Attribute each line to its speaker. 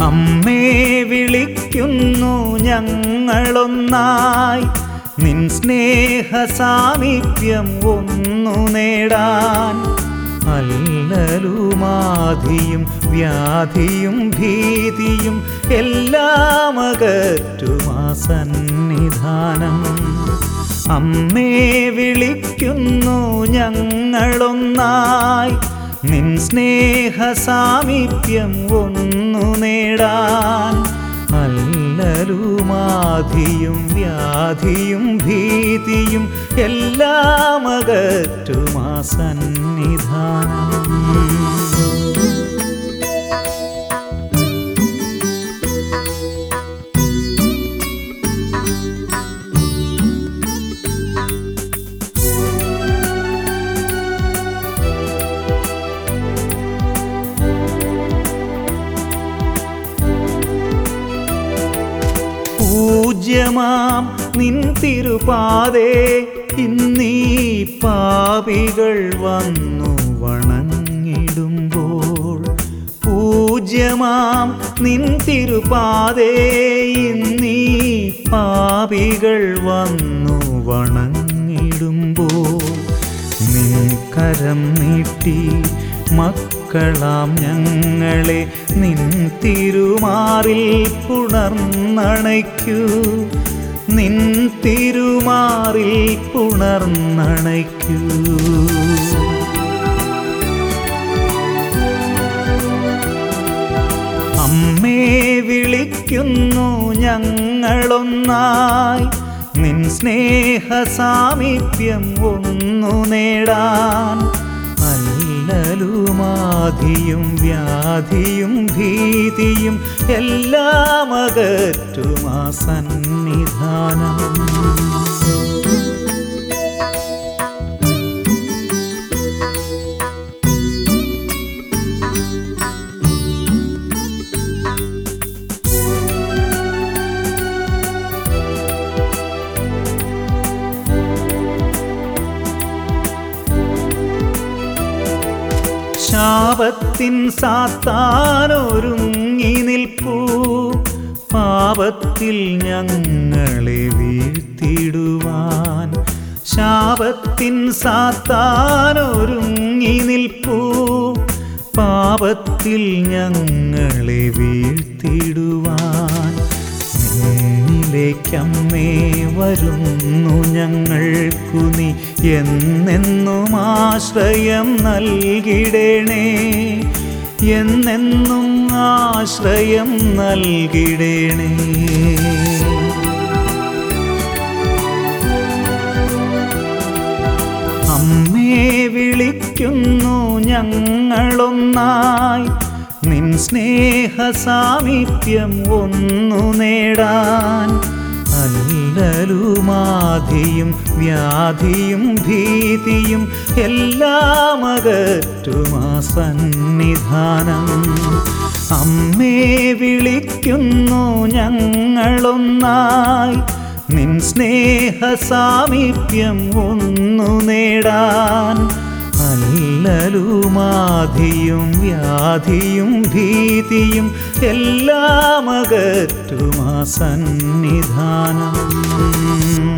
Speaker 1: അമ്മേ വിളിക്കുന്നു ഞങ്ങളൊന്നായി നിൻ സ്നേഹ സാമീപ്യം ഒന്നു നേടാൻ അല്ലലുമാധിയും വ്യാധിയും ഭീതിയും എല്ലാം അകറ്റുമാ സന്നിധാനം അമ്മേ വിളിക്കുന്നു ഞങ്ങളൊന്നായി നിൻ സ്നേഹ സാമീപ്യം ഒന്നു നേടാൻ അല്ലലുമാധിയും വ്യാധിയും ഭീതിയും എല്ലാം അകറ്റുമാ സന്നിധാനം പൂജ്യമാം നിൻ തിരുപാതേ ഇന്നീ പാപികൾ വന്നു വണങ്ങിടുമ്പോൾ പൂജ്യമാം നിൻ തിരുപാതേ ഇന്നീ പാപികൾ വന്നു വണങ്ങിടുമ്പോൾ നിൻ കരം നീട്ടി മക്കളാം ഞങ്ങളെ നിൻ തിരുമാറിൽ പുണർന്നണയ്ക്കൂ നിൻ തിരുമാറിൽ പുണർന്നണയ്ക്കൂ അമ്മേ വിളിക്കുന്നു ഞങ്ങളൊന്നായി നിൻ സ്നേഹ സാമീപ്യം ഒന്നു നേടാൻ അല്ലലുമാധിയും വ്യാധിയും ഭീതിയും എല്ലാം അകറ്റുമാ സന്നിധാനം ശാപത്തിൻ സാത്താനൊരുങ്ങി നിൽപ്പൂ പാപത്തിൽ ഞങ്ങളെ വീഴ്ത്തിടുവാൻ ശാപത്തിൻ സാത്താനൊരുങ്ങി നിൽപ്പൂ പാപത്തിൽ ഞങ്ങളെ വീഴ്ത്തിടുവാൻ നിന്നിലേക്കമ്മേ വരുന്നു ഞങ്ങൾക്കു നീ എന്നെന്നും ആശ്രയം നൽകിടണേ എന്നെന്നും ആശ്രയം നൽകിടണേ അമ്മേ വിളിക്കുന്നു ഞങ്ങളൊന്നായി നിൻ സ്നേഹ സാമീപ്യം ഒന്നു നേടാൻ അല്ലലുമാധിയും വ്യാധിയും ഭീതിയും എല്ലാം അകറ്റുമാ സന്നിധാനം അമ്മേ വിളിക്കുന്നു ഞങ്ങളൊന്നായി നിൻ സ്നേഹ സാമീപ്യം ഒന്നു നേടാൻ അല്ലലുമാധിയും വ്യാധിയും ഭീതിയും എല്ലാം അകറ്റുമാ സന്നിധാനം